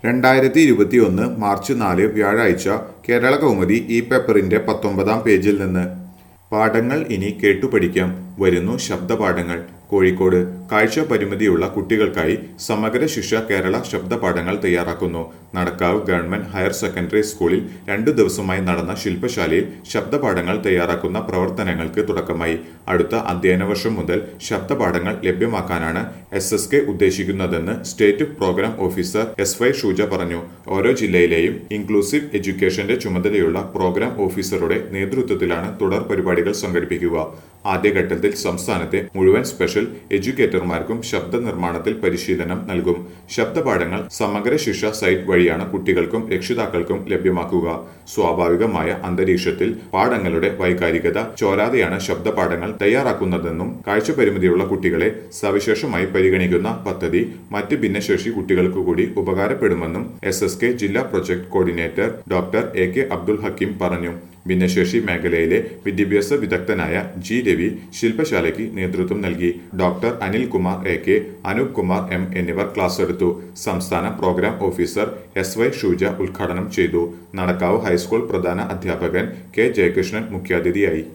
രണ്ടായിരത്തി ഇരുപത്തി ഒന്ന് മാർച്ച് നാല് വ്യാഴാഴ്ച കേരള കൗമുദി ഈ പേപ്പറിന്റെ പത്തൊമ്പതാം പേജിൽ നിന്ന് പാഠങ്ങൾ ഇനി കേട്ടുപഠിക്കാം വരുന്നു ശബ്ദപാഠങ്ങൾ കോഴിക്കോട് കാഴ്ച പരിമിതിയുള്ള കുട്ടികൾക്കായി സമഗ്ര ശിക്ഷ കേരള ശബ്ദപാഠങ്ങൾ തയ്യാറാക്കുന്നു നടക്കാവ് ഗവൺമെന്റ് ഹയർ സെക്കൻഡറി സ്കൂളിൽ രണ്ടു ദിവസമായി നടന്ന ശില്പശാലയിൽ ശബ്ദപാഠങ്ങൾ തയ്യാറാക്കുന്ന പ്രവർത്തനങ്ങൾക്ക് തുടക്കമായി അടുത്ത അധ്യയന വർഷം മുതൽ ശബ്ദപാഠങ്ങൾ ലഭ്യമാക്കാനാണ് എസ് എസ് കെ ഉദ്ദേശിക്കുന്നതെന്ന് state programme officer S Y Shuja പറഞ്ഞു ഓരോ ജില്ലയിലെയും ഇൻക്ലൂസീവ് എഡ്യൂക്കേഷന്റെ ചുമതലയുള്ള പ്രോഗ്രാം ഓഫീസറുടെ നേതൃത്വത്തിലാണ് തുടർ പരിപാടികൾ സംഘടിപ്പിക്കുക ആദ്യഘട്ടത്തിൽ സംസ്ഥാനത്തെ മുഴുവൻ സ്പെഷ്യൽ എഡ്യൂക്കേറ്റർമാർക്കും ശബ്ദ നിർമ്മാണത്തിൽ പരിശീലനം നൽകും ശബ്ദപാഠങ്ങൾ സമഗ്ര ശിക്ഷ സൈറ്റ് വഴിയാണ് കുട്ടികൾക്കും രക്ഷിതാക്കൾക്കും ലഭ്യമാക്കുക സ്വാഭാവികമായ അന്തരീക്ഷത്തിൽ പാഠങ്ങളുടെ വൈകാരികത ചോരാതെയാണ് ശബ്ദപാഠങ്ങൾ തയ്യാറാക്കുന്നതെന്നും കാഴ്ചപരിമിതിയുള്ള കുട്ടികളെ സവിശേഷമായി പരിഗണിക്കുന്ന പദ്ധതി മറ്റ് ഭിന്നശേഷി കുട്ടികൾക്ക് കൂടി ഉപകാരപ്പെടുമെന്നും എസ് എസ് കെ ജില്ലാ project coordinator doctor A K Abdul Hakeem പറഞ്ഞു ഭിന്നശേഷി മേഖലയിലെ വിദ്യാഭ്യാസ വിദഗ്ധനായ ജി രവി ശില്പശാലയ്ക്ക് നേതൃത്വം നൽകി doctor Anil Kumar A K Anoop Kumar M എന്നിവർ ക്ലാസ് എടുത്തു സംസ്ഥാന programme officer S Y Shuja ഉദ്ഘാടനം ചെയ്തു നടക്കാവ് ഹൈസ്കൂൾ പ്രധാന അധ്യാപകൻ കെ ജയകൃഷ്ണൻ മുഖ്യാതിഥിയായി